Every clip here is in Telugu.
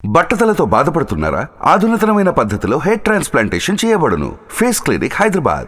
బట్టతలతో బాధపడుతున్నారా ఆధునితనమైన పద్ధతిలో హెయిర్ ట్రాన్స్ప్లాంటేషన్ చేయబడును ఫేస్ క్లినిక్ హైదరాబాద్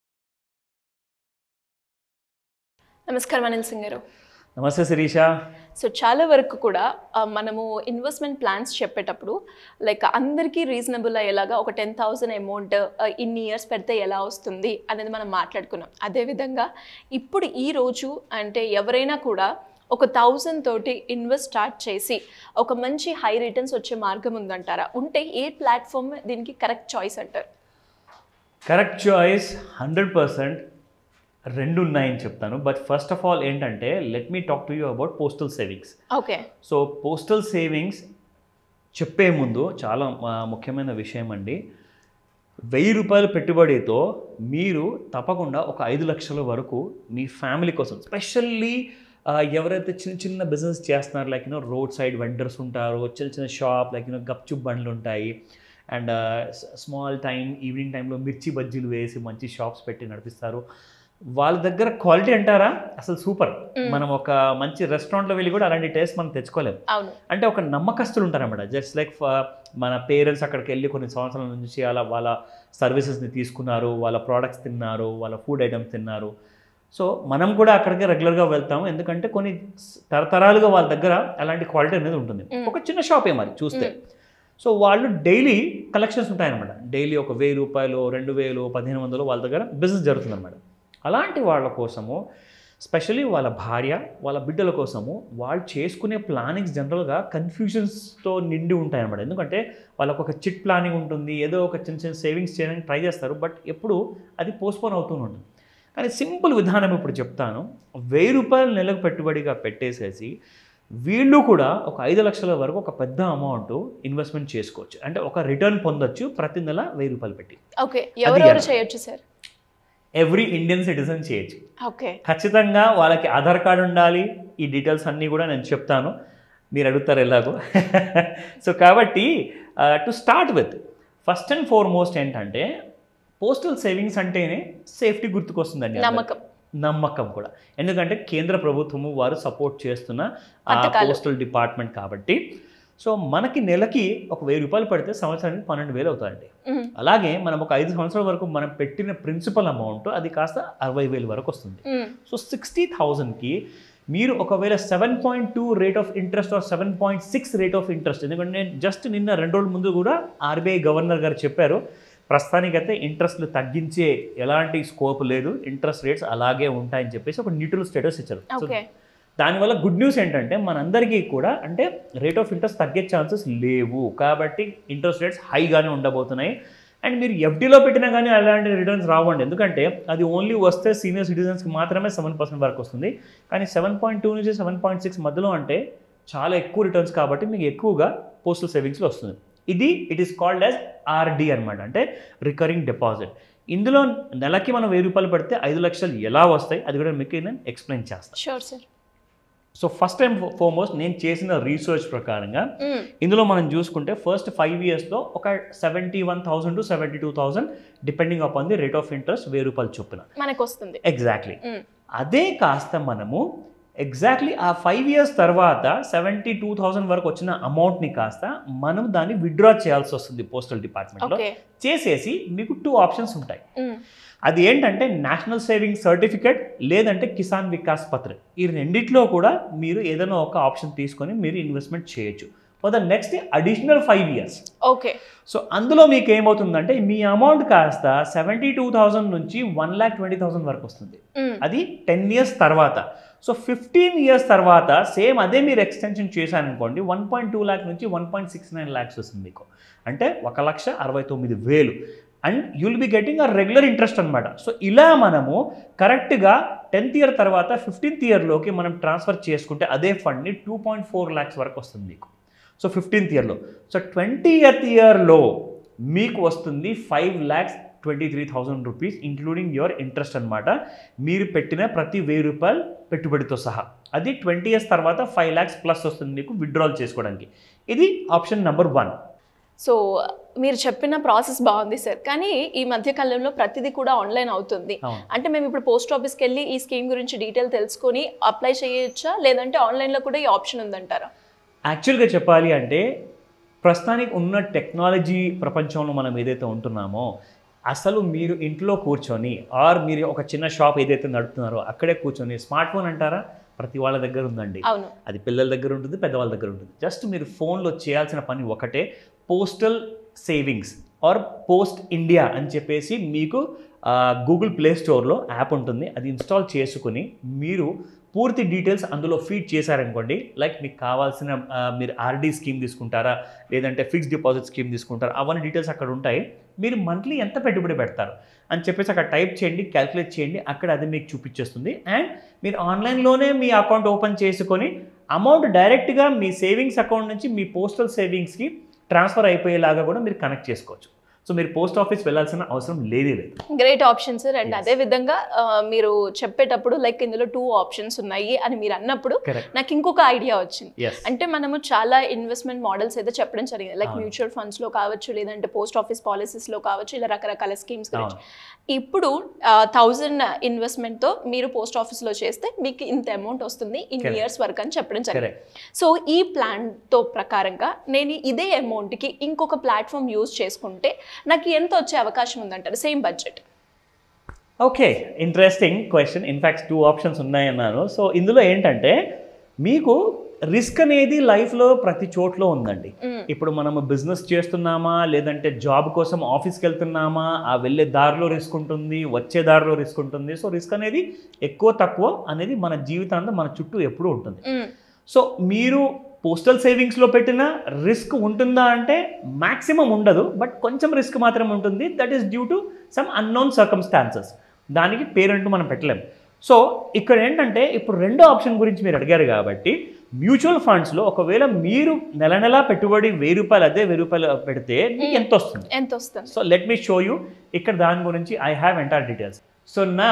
నమస్కారం అనిల్ సింగ్ గారు నమస్తే శిరీష సో చాలా వరకు కూడా ఆ, మనము ఇన్వెస్ట్మెంట్ ప్లాన్స్ చెప్పేటప్పుడు లైక్ అందరికీ రీజనబుల్ అయ్యేలాగా ఒక టెన్ థౌసండ్ అమౌంట్ ఇన్ని ఇయర్స్ పెడితే ఎలా వస్తుంది అనేది మనం మాట్లాడుకున్నాం అదేవిధంగా ఇప్పుడు ఈ రోజు అంటే ఎవరైనా కూడా ఒక థౌజండ్ తోటి ఇన్వెస్ట్ స్టార్ట్ చేసి ఒక మంచి హై రిటర్న్స్ వచ్చే మార్గం ఉందంటారా ఉంటే ఏ ప్లాట్ఫామ్ దీనికి కరెక్ట్ చాయిస్ అంటారు కరెక్ట్ చాయిస్ హండ్రెడ్ పర్సెంట్ రెండు ఉన్నాయని చెప్తాను బట్ ఫస్ట్ ఆఫ్ ఆల్ ఏంటంటే let me talk to you about postal savings okay so postal savings చెప్పే ముందు చాలా ఆ, ముఖ్యమైన విషయం అండి వెయ్యి రూపాయల పెట్టుబడితో మీరు తప్పకుండా ఒక ఐదు లక్షల వరకు మీ ఫ్యామిలీ కోసం స్పెషల్లీ ఎవరైతే చిన్న చిన్న బిజినెస్ చేస్తున్నారు like you know road side vendors ఉంటారు చిన్న చిన్న షాప్ లైక్ యూనో గప్చుప్ బండ్లు ఉంటాయి అండ్ స్మాల్ టైం ఈవినింగ్ టైంలో మిర్చి బజ్జీలు వేసి మంచి షాప్స్ పెట్టి నడిపిస్తారు వాళ్ళ దగ్గర క్వాలిటీ అంటారా అసలు సూపర్ మనం ఒక మంచి రెస్టారెంట్లో వెళ్ళి కూడా అలాంటి టేస్ట్ మనం తెచ్చుకోలేము అవును అంటే ఒక నమ్మకస్తులు ఉంటారన్నమాట జస్ట్ లైక్ మన పేరెంట్స్ అక్కడికి వెళ్ళి కొన్ని సంవత్సరాల నుంచి అలా వాళ్ళ సర్వీసెస్ని తీసుకున్నారు వాళ్ళ ప్రోడక్ట్స్ తిన్నారు వాళ్ళ ఫుడ్ ఐటమ్స్ తిన్నారు సో మనం కూడా అక్కడికి రెగ్యులర్గా వెళ్తాము ఎందుకంటే కొన్ని స్- తరతరాలుగా వాళ్ళ దగ్గర అలాంటి క్వాలిటీ అనేది ఉంటుంది ఒక చిన్న షాపే మరి చూస్తే సో వాళ్ళు డైలీ కలెక్షన్స్ ఉంటాయన్నమాట డైలీ ఒక వెయ్యి రూపాయలు రెండు వేలు పదిహేను వందలు వాళ్ళ దగ్గర బిజినెస్ జరుగుతుందన్నమాట అలాంటి వాళ్ళ కోసము స్పెషలీ వాళ్ళ భార్య వాళ్ళ బిడ్డల కోసము వాళ్ళు చేసుకునే ప్లానింగ్స్ జనరల్గా కన్ఫ్యూజన్స్తో నిండి ఉంటాయన్నమాట ఎందుకంటే వాళ్ళకు ఒక చిట్ ప్లానింగ్ ఉంటుంది ఏదో ఒక చిన్న చిన్న సేవింగ్స్ చేయడానికి ట్రై చేస్తారు బట్ ఎప్పుడు అది పోస్ట్పోన్ అవుతూ ఉంటుంది కానీ సింపుల్ విధానం ఇప్పుడు చెప్తాను వెయ్యి రూపాయలు నెలకు పెట్టుబడిగా పెట్టేసేసి వీళ్ళు కూడా ఒక ఐదు లక్షల వరకు ఒక పెద్ద అమౌంట్ ఇన్వెస్ట్మెంట్ చేసుకోవచ్చు అంటే ఒక రిటర్న్ పొందొచ్చు ప్రతి నెల వెయ్యి రూపాయలు పెట్టి ఓకే ఎవరెవరు ఎలా? చేయొచ్చు సార్ ఎవ్రీ ఇండియన్ సిటిజన్ చేయొచ్చు ఓకే ఖచ్చితంగా వాళ్ళకి ఆధార్ కార్డు ఉండాలి ఈ డీటెయిల్స్ అన్నీ కూడా నేను చెప్తాను మీరు అడుగుతారు ఎలాగో సో కాబట్టి to start with first and foremost ఏంటంటే పోస్టల్ సేవింగ్స్ అంటేనే సేఫ్టీ గుర్తుకొస్తుందండి అందరికీ. నమ్మకం నమ్మకం కూడా ఎందుకంటే కేంద్ర ప్రభుత్వము వారు సపోర్ట్ చేస్తున్న ఆ పథకాలు. పోస్టల్ డిపార్ట్మెంట్ కాబట్టి సో మనకి నెలకి ఒక వెయ్యి రూపాయలు పడితే సంవత్సరానికి పన్నెండు వేలు అవుతాయండి మ్మ్. అలాగే మనం ఒక ఐదు సంవత్సరాల వరకు మనం పెట్టిన ప్రిన్సిపల్ అమౌంట్ అది కాస్త అరవై వేలు వరకు వస్తుంది మ్మ్. సో సిక్స్టీ థౌజండ్కి మీరు ఒకవేళ seven point two rate of interest or seven point six rate of interest ఎందుకంటే నేను జస్ట్ నిన్న రెండు రోజుల ముందు కూడా ఆర్బీఐ గవర్నర్ గారు చెప్పారు ప్రస్తుతానికైతే ఇంట్రెస్ట్లు తగ్గించే ఎలాంటి స్కోప్ లేదు ఇంట్రెస్ట్ రేట్స్ అలాగే ఉంటాయని చెప్పేసి ఒక న్యూట్రల్ స్టేటస్ ఇచ్చారు సో ఓకే దానివల్ల గుడ్ న్యూస్ ఏంటంటే మనందరికీ కూడా అంటే రేట్ ఆఫ్ ఇంట్రెస్ట్ తగ్గే ఛాన్సెస్ లేవు కాబట్టి ఇంట్రెస్ట్ రేట్స్ హైగానే ఉండబోతున్నాయి అండ్ మీరు ఎఫ్డీలో పెట్టినా కానీ అలాంటి రిటర్న్స్ రావండి ఎందుకంటే అది ఓన్లీ వస్తే సీనియర్ సిటిజన్స్కి మాత్రమే సెవెన్ పర్సెంట్ వరకు వస్తుంది కానీ సెవెన్ పాయింట్ టూ నుంచి సెవెన్ పాయింట్ సిక్స్ మధ్యలో అంటే చాలా ఎక్కువ రిటర్న్స్ కాబట్టి మీకు ఎక్కువగా పోస్టల్ సేవింగ్స్లో వస్తుంది ఇది it is called as RD అనమాట అంటే రికరింగ్ డిపాజిట్ ఇందులో నెలకి మనం వెయ్యి రూపాయలు పెడితే ఐదు లక్షలు ఎలా వస్తాయి అది కూడా మీకు నేను ఎక్స్ప్లెయిన్ చేస్తాను sure sir so first time foremost నేను చేసిన రీసెర్చ్ ప్రకారంగా ఇందులో మనం చూసుకుంటే ఫస్ట్ ఫైవ్ ఇయర్స్లో ఒక seventy one thousand to seventy two thousand depending upon the rate of interest వెయ్యి రూపాయలు చొప్పున మనకు వస్తుంది ఎగ్జాక్ట్లీ మ్మ్. అదే కాస్త మనము ఎగ్జాక్ట్లీ ఆ ఫైవ్ ఇయర్స్ తర్వాత సెవెంటీ టూ థౌసండ్ వరకు వచ్చిన అమౌంట్ని కాస్త మనం దాన్ని విత్డ్రా చేయాల్సి వస్తుంది పోస్టల్ డిపార్ట్మెంట్లో ఓకే చేసేసి మీకు టూ ఆప్షన్స్ ఉంటాయి మ్మ్. అది ఏంటంటే నేషనల్ సేవింగ్ సర్టిఫికేట్ లేదంటే కిసాన్ వికాస్ పత్ర ఈ రెండిట్లో కూడా మీరు ఏదైనా ఒక ఆప్షన్ తీసుకొని మీరు ఇన్వెస్ట్మెంట్ చేయొచ్చు for the next additional five years okay so అందులో మీకు ఏమవుతుందంటే మీ అమౌంట్ కాస్త సెవెంటీ టూ థౌసండ్ నుంచి వన్ ల్యాక్ ట్వంటీ థౌసండ్ వరకు వస్తుంది మ్మ్. అది టెన్ ఇయర్స్ తర్వాత సో ఫిఫ్టీన్ ఇయర్స్ తర్వాత సేమ్ అదే మీరు ఎక్స్టెన్షన్ చేశారనుకోండి వన్ పాయింట్ టూ ల్యాక్ నుంచి one point six nine lakhs వస్తుంది మీకు అంటే ఒక లక్ష అరవై తొమ్మిది వేలు and you'll be getting a regular interest అనమాట సో ఇలా మనము కరెక్ట్గా టెన్త్ ఇయర్ తర్వాత ఫిఫ్టీన్త్ ఇయర్లోకి మనం ట్రాన్స్ఫర్ చేసుకుంటే అదే ఫండ్ని టూ పాయింట్ ఫోర్ ల్యాక్స్ వరకు వస్తుంది మీకు సో ఫిఫ్టీన్త్ ఇయర్లో సో ట్వంటీ ఎయిత్ ఇయర్లో మీకు వస్తుంది five lakhs twenty three thousand rupees including your interest అనమాట మీరు పెట్టిన ప్రతి వెయ్యి రూపాయలు పెట్టుబడితో సహా అది ట్వంటీ ఇయర్స్ తర్వాత ఫైవ్ ల్యాక్స్ ప్లస్ వస్తుంది మీకు విత్డ్రాల్ చేసుకోవడానికి ఇది ఆప్షన్ నెంబర్ వన్ సో మీరు చెప్పిన ప్రాసెస్ బాగుంది సార్ కానీ ఈ మధ్య కాలంలో ప్రతిదీ కూడా ఆన్లైన్ అవుతుంది అవును అంటే మేము ఇప్పుడు పోస్ట్ ఆఫీస్కి వెళ్ళి ఈ స్కీమ్ గురించి డీటెయిల్ తెలుసుకొని అప్లై చేయొచ్చా లేదంటే ఆన్లైన్లో కూడా ఈ ఆప్షన్ ఉందంటారా యాక్చువల్గా చెప్పాలి అంటే ప్రస్తుతానికి ఉన్న టెక్నాలజీ ప్రపంచంలో మనం ఏదైతే ఉంటున్నామో అసలు మీరు ఇంట్లో కూర్చొని ఆర్ మీరు ఒక చిన్న షాప్ ఏదైతే నడుపుతున్నారో అక్కడే కూర్చొని స్మార్ట్ ఫోన్ అంటారా ప్రతి వాళ్ళ దగ్గర ఉందండి అవును అది పిల్లల దగ్గర ఉంటుంది పెద్దవాళ్ళ దగ్గర ఉంటుంది జస్ట్ మీరు ఫోన్లో చేయాల్సిన పని ఒకటే postal savings or post India అని చెప్పేసి మీకు గూగుల్ ప్లే స్టోర్లో యాప్ ఉంటుంది అది ఇన్స్టాల్ చేసుకుని మీరు పూర్తి డీటెయిల్స్ అందులో ఫీడ్ చేశారనుకోండి లైక్ మీకు కావాల్సిన ఆ, మీరు ఆర్డీ స్కీమ్ తీసుకుంటారా లేదంటే ఫిక్స్డ్ డిపాజిట్ స్కీమ్ తీసుకుంటారా అవన్నీ డీటెయిల్స్ అక్కడ ఉంటాయి మీరు మంత్లీ ఎంత పెట్టుబడి పెడతారు అని చెప్పేసి అక్కడ టైప్ చేయండి క్యాల్కులేట్ చేయండి అక్కడ అది మీకు చూపించేస్తుంది అండ్ మీరు ఆన్లైన్లోనే మీ అకౌంట్ ఓపెన్ చేసుకొని అమౌంట్ డైరెక్ట్గా మీ సేవింగ్స్ అకౌంట్ నుంచి మీ పోస్టల్ సేవింగ్స్కి ట్రాన్స్ఫర్ అయిపోయేలాగా కూడా మీరు కనెక్ట్ చేసుకోవచ్చు సో మీరు పోస్ట్ ఆఫీస్ వెళ్ళాల్సిన అవసరం లేదే లేదు great option sir and Yes. అదే విధంగా ఆ, మీరు చెప్పేటప్పుడు లైక్ ఇందులో టూ ఆప్షన్స్ ఉన్నాయి అని మీరు అన్నప్పుడు కరెక్ట్ నాకు ఇంకొక ఐడియా వచ్చింది ఎస్ అంటే మనము చాలా ఇన్వెస్ట్మెంట్ మోడల్స్ అయితే చెప్పడం జరిగింది లైక్ అవును. మ్యూచువల్ ఫండ్స్ లో కావచ్చు లేదంటే పోస్ట్ ఆఫీస్ పాలసీస్ లో కావచ్చు ఇలా రకరకాల స్కీమ్స్ గురించి అవును ఇప్పుడు థౌజండ్ ఇన్వెస్ట్మెంట్ తో మీరు పోస్ట్ ఆఫీస్ లో చేస్తే మీకు ఇంత అమౌంట్ వస్తుంది ఇన్ Correct. ఇయర్స్ వరకు అని చెప్పడం జరిగింది కరెక్ట్ సో ఈ ప్లాన్ తో ప్రకారంగా నేను ఇదే అమౌంట్ కి ఇంకొక ప్లాట్ఫామ్ యూజ్ చేసుకుంటే నాకు ఎంత వచ్చే అవకాశం ఉందంటారు same budget okay interesting question in fact two options ఉన్నాయన్నాను సో ఇందులో ఏంటంటే మీకు రిస్క్ అనేది లైఫ్లో ప్రతి చోట్లో ఉందండి ఇప్పుడు మనము బిజినెస్ చేస్తున్నామా లేదంటే జాబ్ కోసం ఆఫీస్కి వెళ్తున్నామా ఆ వెళ్ళే దారిలో రిస్క్ ఉంటుంది వచ్చే దారిలో రిస్క్ ఉంటుంది సో రిస్క్ అనేది ఎక్కువ తక్కువ అనేది మన జీవితాంతం మన చుట్టూ ఎప్పుడూ ఉంటుంది సో మీరు పోస్టల్ సేవింగ్స్లో పెట్టిన రిస్క్ ఉంటుందా అంటే మ్యాక్సిమం ఉండదు బట్ కొంచెం రిస్క్ మాత్రం ఉంటుంది that is due to some unknown circumstances దానికి పేరెంట్ మనం పెట్టలేం సో ఇక్కడ ఏంటంటే ఇప్పుడు రెండో ఆప్షన్ గురించి మీరు అడిగారు కాబట్టి మ్యూచువల్ ఫండ్స్లో ఒకవేళ మీరు నెల నెలా పెట్టుబడి వెయ్యి రూపాయలు అదే వెయ్యి రూపాయలు పెడితే మీకు ఎంత వస్తుంది ఎంత వస్తుంది so let me show you ఇక్కడ దాని గురించి I have entire details so నా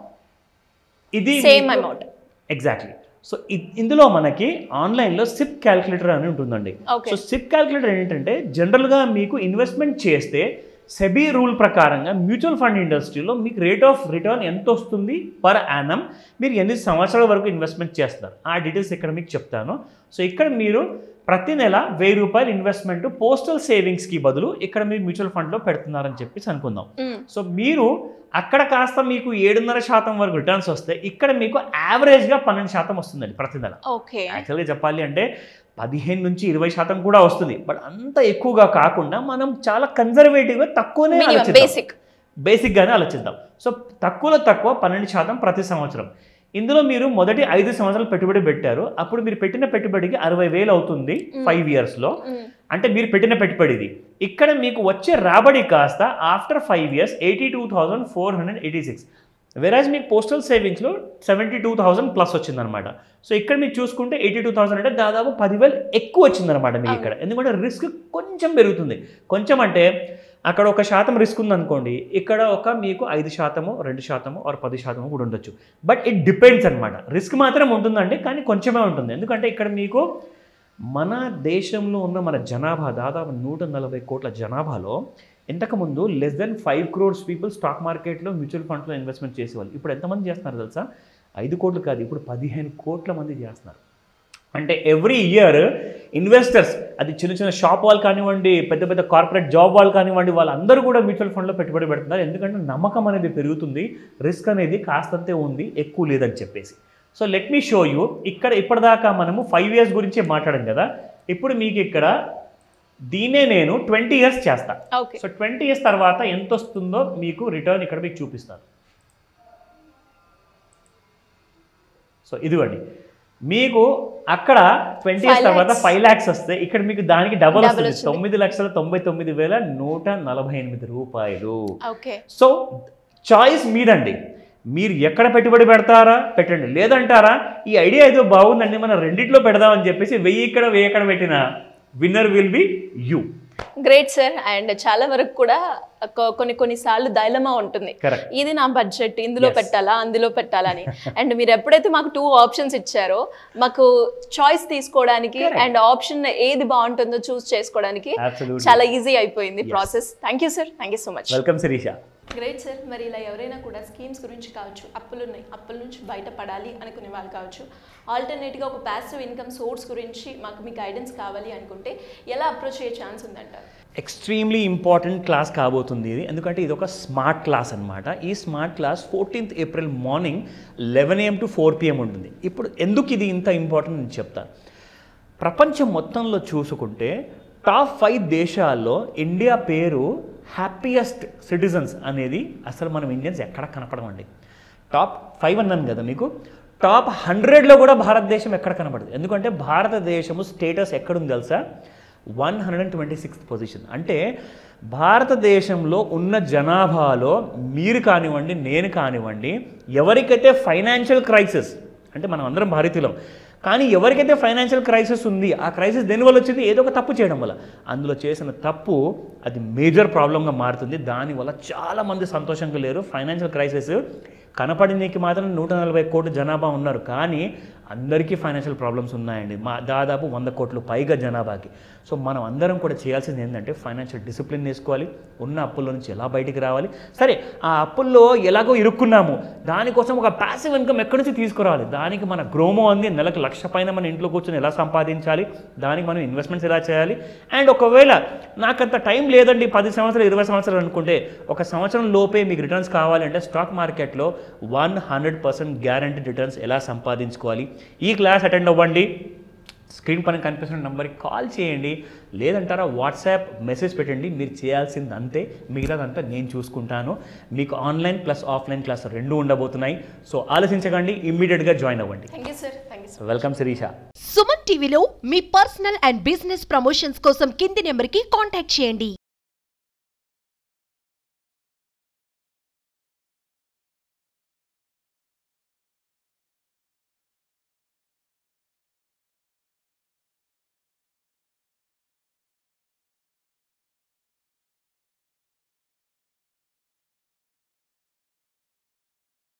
ఇది సేమ్ మీకు- అమౌంట్ ఎగ్జాక్ట్లీ సో ఇందులో మనకి ఆన్లైన్లో సిప్ క్యాల్కులేటర్ అని ఉంటుందండి ఓకే సో సిప్ క్యాల్కులేటర్ ఏంటంటే జనరల్గా మీకు ఇన్వెస్ట్మెంట్ చేస్తే సెబీ రూల్ ప్రకారంగా మ్యూచువల్ ఫండ్ ఇండస్ట్రీలో మీకు రేట్ ఆఫ్ రిటర్న్ ఎంత వస్తుంది పర్ యానం మీరు ఎన్ని సంవత్సరాల వరకు ఇన్వెస్ట్మెంట్ చేస్తారు ఆ డీటెయిల్స్ ఇక్కడ మీకు చెప్తాను సో ఇక్కడ మీరు ప్రతి నెల వెయ్యి రూపాయలు ఇన్వెస్ట్మెంట్ పోస్టల్ సేవింగ్స్కి బదులు ఇక్కడ మీరు మ్యూచువల్ ఫండ్లో పెడుతున్నారని చెప్పేసి అనుకుందాం సో మీరు అక్కడ కాస్త మీకు ఏడున్నర శాతం వరకు రిటర్న్స్ వస్తే ఇక్కడ మీకు యావరేజ్గా పన్నెండు శాతం వస్తుందండి ప్రతి నెల ఓకే యాక్చువల్గా చెప్పాలి అంటే పదిహేను నుంచి ఇరవై శాతం కూడా వస్తుంది బట్ అంత ఎక్కువగా కాకుండా మనం చాలా కన్జర్వేటివ్గా తక్కువనే ఆలోచిద్దాం బేసిక్ బేసిక్గానే ఆలోచిద్దాం సో తక్కువలో తక్కువ పన్నెండు శాతం ప్రతి సంవత్సరం ఇందులో మీరు మొదటి ఐదు సంవత్సరాలు పెట్టుబడి పెట్టారు అప్పుడు మీరు పెట్టిన పెట్టుబడికి అరవై వేలు అవుతుంది ఫైవ్ ఇయర్స్లో అంటే మీరు పెట్టిన పెట్టుబడిది ఇక్కడ మీకు వచ్చే రాబడి కాస్త after five years eighty two thousand four hundred eighty six average మీకు పోస్టల్ సేవింగ్స్లో సెవెంటీ టూ థౌసండ్ ప్లస్ వచ్చిందనమాట సో ఇక్కడ మీరు చూసుకుంటే ఎయిటీ టూ థౌసండ్ అంటే దాదాపు పదివేలు ఎక్కువ వచ్చిందనమాట మీకు ఇక్కడ ఎందుకంటే రిస్క్ కొంచెం పెరుగుతుంది కొంచెం అంటే అక్కడ ఒక శాతం రిస్క్ ఉందనుకోండి ఇక్కడ ఒక మీకు ఐదు శాతము రెండు శాతము ఆర్ పది శాతము కూడా ఉండొచ్చు బట్ ఇట్ డిపెండ్స్ అనమాట రిస్క్ మాత్రం ఉంటుందండి కానీ కొంచెమే ఉంటుంది ఎందుకంటే ఇక్కడ మీకు మన దేశంలో ఉన్న మన జనాభా దాదాపు నూట నలభై కోట్ల జనాభాలో ఇంతకుముందు less than five crores people stock మార్కెట్లో మ్యూచువల్ ఫండ్స్లో ఇన్వెస్ట్మెంట్ చేసేవాళ్ళు ఇప్పుడు ఎంతమంది చేస్తున్నారు తెలుసా ఐదు కోట్లు కాదు ఇప్పుడు పదిహేను కోట్ల మంది చేస్తున్నారు అంటే ఎవ్రీ ఇయర్ ఇన్వెస్టర్స్ అది చిన్న చిన్న షాప్ వాళ్ళు కానివ్వండి పెద్ద పెద్ద కార్పొరేట్ జాబ్ వాళ్ళు కానివ్వండి వాళ్ళందరూ కూడా మ్యూచువల్ ఫండ్లో పెట్టుబడి పెడుతున్నారు ఎందుకంటే నమ్మకం అనేది పెరుగుతుంది రిస్క్ అనేది కాస్తంతే ఉంది ఎక్కువ లేదని చెప్పేసి so let me show you ఇక్కడ ఇప్పటిదాకా మనము ఫైవ్ ఇయర్స్ గురించే మాట్లాడాం కదా ఇప్పుడు మీకు ఇక్కడ దీనే నేను ట్వంటీ ఇయర్స్ చేస్తా ఓకే సో ట్వంటీ ఇయర్స్ తర్వాత ఎంత వస్తుందో మీకు రిటర్న్ ఇక్కడ మీకు చూపిస్తాను సో ఇదిగోండి మీకు అక్కడ ట్వంటీ ఇయర్స్ Five తర్వాత lakhs. ఫైవ్ ల్యాక్స్ వస్తే ఇక్కడ మీకు దానికి డబల్ Double వస్తుంది వస్తుంది. తొమ్మిది లక్షల తొంభై తొమ్మిది వేల నూట నలభై ఎనిమిది రూపాయలు ఓకే సో చాయిస్ మీదండి మీరు ఎక్కడ పెట్టుబడి పెడతారా పెట్టండి లేదంటారా ఈ ఐడియా ఏదో బాగుందండి మనం రెండిట్లో పెడదామని చెప్పేసి వెయ్యి ఇక్కడ వెయ్యి ఎక్కడ పెట్టిన winner will be you great sir and చాలా వరకు కూడా కొ- కొన్ని కొన్ని సార్లు దైలమా ఉంటుంది కరెక్ట్ ఇది నా బడ్జెట్ ఇందులో Yes. పెట్టాలా అందులో పెట్టాలని అండ్ మీరు ఎప్పుడైతే మాకు టూ ఆప్షన్స్ ఇచ్చారో మాకు చాయిస్ తీసుకోవడానికి Correct. అండ్ ఆప్షన్ ఏది బాగుంటుందో చూస్ చేసుకోవడానికి అబ్సల్యూట్ చాలా ఈజీ అయిపోయింది process thank you sir thank you so much welcome Sirisha great sir మరి ఇలా ఎవరైనా కూడా స్కీమ్స్ గురించి కావచ్చు అప్పులు ఉన్నాయి అప్పుల నుంచి బయటపడాలి అనుకునే వాళ్ళు కావచ్చు ఆల్టర్నేట్గా ఒక ప్యాసివ్ ఇన్కమ్ సోర్స్ గురించి మాకు మీ గైడెన్స్ కావాలి అనుకుంటే ఎలా అప్రోచ్ అయ్యే ఛాన్స్ ఉందంటారు ఎక్స్ట్రీమ్లీ ఇంపార్టెంట్ క్లాస్ కాబోతుంది ఇది ఎందుకంటే ఇది ఒక స్మార్ట్ క్లాస్ అనమాట ఈ smart class fourteenth April morning eleven AM to four PM ఉంటుంది ఇప్పుడు ఎందుకు ఇది ఇంత ఇంపార్టెంట్ నేను చెప్తాను ప్రపంచం మొత్తంలో చూసుకుంటే టాప్ ఫైవ్ దేశాల్లో ఇండియా పేరు హ్యాపీయెస్ట్ సిటిజన్స్ అనేది అసలు మనం ఇండియన్స్ ఎక్కడ కనపడమండి టాప్ ఫైవ్ అన్నాను కదా మీకు టాప్ హండ్రెడ్లో కూడా భారతదేశం ఎక్కడ కనపడదు ఎందుకంటే భారతదేశము స్టేటస్ ఎక్కడుంది తెలుసా one hundred and twenty sixth position అంటే భారతదేశంలో ఉన్న జనాభాలో మీరు కానివ్వండి నేను కానివ్వండి ఎవరికైతే ఫైనాన్షియల్ క్రైసిస్ అంటే మనం అందరం భారతీయులం కానీ ఎవరికైతే ఫైనాన్షియల్ క్రైసిస్ ఉంది ఆ క్రైసిస్ దేనివల్ల వచ్చింది ఏదో ఒక తప్పు చేయడం వల్ల అందులో చేసిన తప్పు అది మేజర్ ప్రాబ్లంగా మారుతుంది దానివల్ల చాలామంది సంతోషంగా లేరు ఫైనాన్షియల్ క్రైసిస్ కనపడినకి మాత్రం నూట నలభై కోట్ల జనాభా ఉన్నారు కానీ అందరికీ ఫైనాన్షియల్ ప్రాబ్లమ్స్ ఉన్నాయండి మా దాదాపు వంద కోట్లు పైగా జనాభాకి సో మనం అందరం కూడా చేయాల్సింది ఏంటంటే ఫైనాన్షియల్ డిసిప్లిన్ నేర్చుకోవాలి ఉన్న అప్పుల్లో నుంచి ఎలా బయటికి రావాలి సరే ఆ అప్పుల్లో ఎలాగో ఇరుక్కున్నాము దానికోసం ఒక ప్యాసివ్ ఇన్కమ్ ఎక్కడి నుంచి తీసుకురావాలి దానికి మన గ్రోమో అంది నెలకు లక్ష పైన మన ఇంట్లో కూర్చొని ఎలా సంపాదించాలి దానికి మనం ఇన్వెస్ట్మెంట్స్ ఎలా చేయాలి అండ్ ఒకవేళ నాకంత టైం లేదండి పది సంవత్సరాలు ఇరవై సంవత్సరాలు అనుకుంటే ఒక సంవత్సరం లోపే మీకు రిటర్న్స్ కావాలంటే స్టాక్ మార్కెట్లో one hundred percent guarantee returns ఎలా సంపాదించుకోవాలి ఈ క్లాస్ అటెండ్ అవ్వండి స్క్రీన్ పైన కనిపిస్తున్న నెంబర్కి కాల్ చేయండి లేదంటారా వాట్సాప్ మెసేజ్ పెట్టండి మీరు చేయాల్సింది అంతే మిగతాదంతా నేను చూసుకుంటాను మీకు ఆన్లైన్ ప్లస్ ఆఫ్లైన్ క్లాస్ రెండు ఉండబోతున్నాయి సో ఆలోచించకండి ఇమ్మీడియట్గా జాయిన్ అవ్వండి thank you sir thank you welcome Sirisha Suman టీవీలో మీ పర్సనల్ అండ్ బిజినెస్ ప్రమోషన్స్ కోసం కింది నెంబర్కి కాంటాక్ట్ చేయండి